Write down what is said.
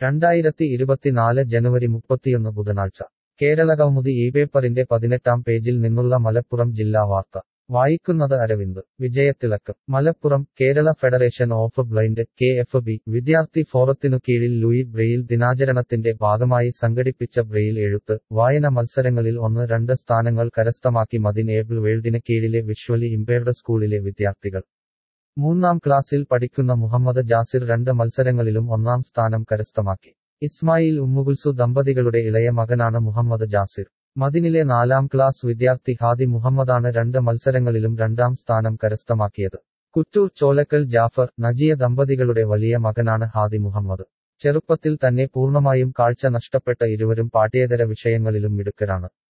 രണ്ടായിരത്തി ഇരുപത്തിനാല് ജനുവരി മുപ്പത്തിയൊന്ന് ബുധനാഴ്ച കേരളകൗമുദി ഈ പേപ്പറിന്റെ പതിനെട്ടാം പേജിൽ നിന്നുള്ള മലപ്പുറം ജില്ലാ വാർത്ത വായിക്കുന്നത് അരവിന്ദ് വിജയത്തിളക്കം Malappuram Kerala federation of blind K F B വിദ്യാർത്ഥി ഫോറത്തിനു കീഴിൽ ലൂയി ബ്രെയിൽ ദിനാചരണത്തിന്റെ ഭാഗമായി സംഘടിപ്പിച്ച ബ്രെയിൽ എഴുത്ത് വായന മത്സരങ്ങളിൽ ഒന്ന് രണ്ട് സ്ഥാനങ്ങൾ കരസ്ഥമാക്കി മദിൻ ഏബിൾ വേൾഡിന് കീഴിലെ വിഷ്വലി ഇംപയർഡ് സ്കൂളിലെ വിദ്യാർത്ഥികൾ മൂന്നാം ക്ലാസ്സിൽ പഠിക്കുന്ന മുഹമ്മദ് ജാസിർ രണ്ട് മത്സരങ്ങളിലും ഒന്നാം സ്ഥാനം കരസ്ഥമാക്കി ഇസ്മായിൽ ഉമ്മുകുൽസു ദമ്പതികളുടെ ഇളയ മകനാണ് മുഹമ്മദ് ജാസിർ മദിനിലെ നാലാം ക്ലാസ് വിദ്യാർത്ഥി ഹാദി മുഹമ്മദാണ് രണ്ട് മത്സരങ്ങളിലും രണ്ടാം സ്ഥാനം കരസ്ഥമാക്കിയത് കുറ്റൂർ ചോലക്കൽ ജാഫർ നജിയ ദമ്പതികളുടെ വലിയ മകനാണ് ഹാദി മുഹമ്മദ് ചെറുപ്പത്തിൽ തന്നെ പൂർണ്ണമായും കാഴ്ച നഷ്ടപ്പെട്ട ഇരുവരും പാഠ്യേതര വിഷയങ്ങളിലും മിടുക്കരാണ്